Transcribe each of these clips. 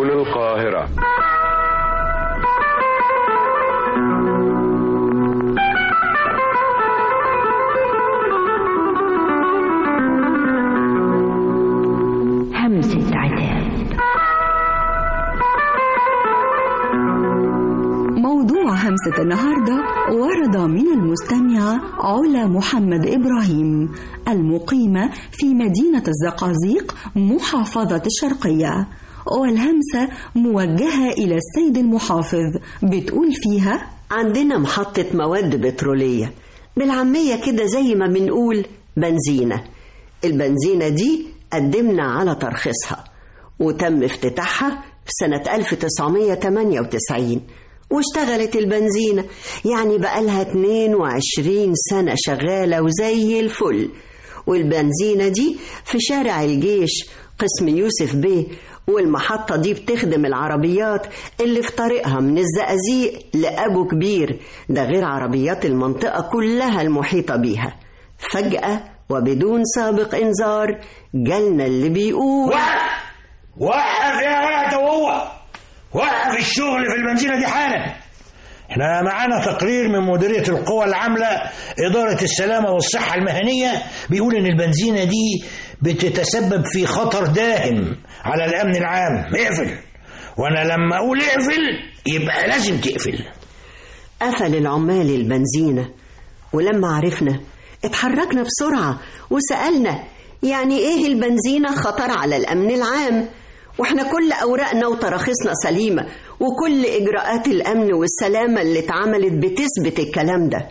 سبل القاهرة همسة عتاب موضوع همسة النهاردة ورد من المستمعة علا محمد إبراهيم المقيمة في مدينة الزقازيق محافظة الشرقية والهمسة موجهة إلى السيد المحافظ بتقول فيها عندنا محطة مواد بترولية بالعامية كده زي ما بنقول بنزينة البنزينة دي قدمنا على ترخيصها وتم افتتاحها في سنة 1998 واشتغلت البنزينة يعني بقالها 22 سنة شغالة وزي الفل والبنزينة دي في شارع الجيش قسم يوسف بيه والمحطة دي بتخدم العربيات اللي في طريقها من الزقازيق لأبو كبير ده غير عربيات المنطقة كلها المحيطة بيها فجأة وبدون سابق إنذار جالنا اللي بيقول وقف وقف يا ولد هو وقف الشغل في البنزينة دي حالا احنا معانا تقرير من مديرية القوى العاملة إدارة السلامة والصحة المهنية بيقول إن البنزينة دي بتتسبب في خطر داهم على الأمن العام اقفل وأنا لما أقول اقفل يبقى لازم تقفل قفل العمال البنزينة ولما عرفنا اتحركنا بسرعة وسألنا يعني ايه البنزينة خطر على الأمن العام واحنا كل أوراقنا وتراخيصنا سليمة وكل إجراءات الأمن والسلامة اللي اتعملت بتثبت الكلام ده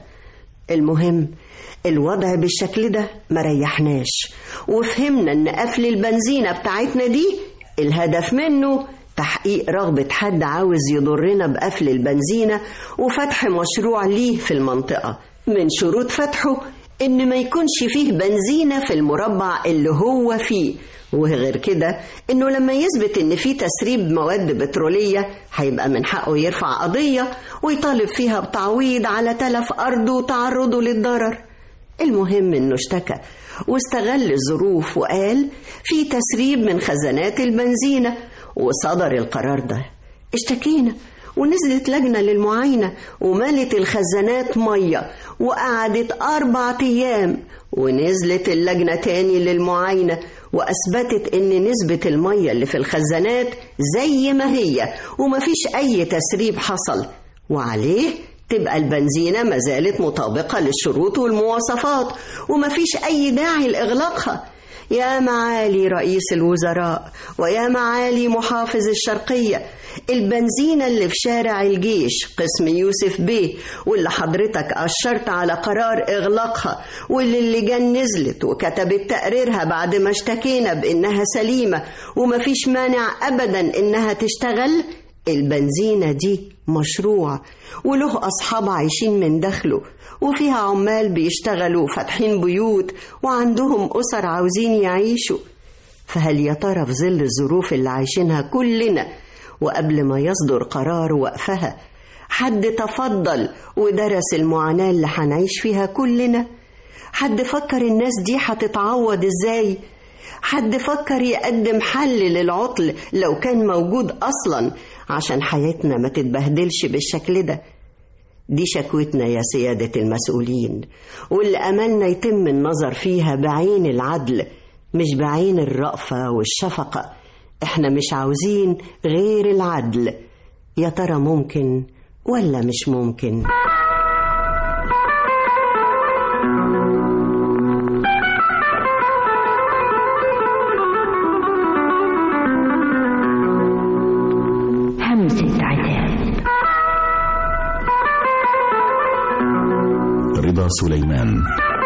المهم الوضع بالشكل ده ما ريحناش وفهمنا ان قفل البنزينة بتاعتنا دي الهدف منه تحقيق رغبة حد عاوز يضرنا بقفل البنزينة وفتح مشروع ليه في المنطقة من شروط فتحه إن ما يكونش فيه بنزينة في المربع اللي هو فيه وغير كده إنه لما يثبت إن فيه تسريب مواد بترولية هيبقى من حقه يرفع قضية ويطالب فيها بتعويض على تلف أرضه وتعرضه للضرر المهم إنه اشتكى واستغل الظروف وقال في تسريب من خزانات البنزينة وصدر القرار ده اشتكينا ونزلت لجنة للمعاينة وملت الخزانات مية وقعدت أربع أيام ونزلت اللجنة تاني للمعاينة وأثبتت إن نسبة المية اللي في الخزانات زي ما هي ومفيش أي تسريب حصل وعليه تبقى البنزينة ما زالت مطابقة للشروط والمواصفات ومفيش أي داعي لإغلاقها يا معالي رئيس الوزراء ويا معالي محافظ الشرقية البنزينة اللي في شارع الجيش قسم يوسف بيه واللي حضرتك أشرت على قرار إغلاقها واللي اللجان نزلت وكتبت تقريرها بعد ما اشتكينا بإنها سليمة ومفيش مانع أبدا إنها تشتغل البنزينة دي مشروع وله أصحاب عايشين من دخله وفيها عمال بيشتغلوا فاتحين بيوت وعندهم أسر عاوزين يعيشوا فهل يا ترى في ظل الظروف اللي عايشينها كلنا وقبل ما يصدر قرار وقفها حد تفضل ودرس المعاناة اللي هنعيش فيها كلنا حد فكر الناس دي هتتعوض ازاي حد فكر يقدم حل للعطل لو كان موجود أصلا عشان حياتنا ما تتبهدلش بالشكل ده دي شكوتنا يا سيادة المسؤولين واللي أملنا يتم النظر فيها بعين العدل مش بعين الرأفة والشفقة احنا مش عاوزين غير العدل يا ترى ممكن ولا مش ممكن همسة عتاب رضا سليمان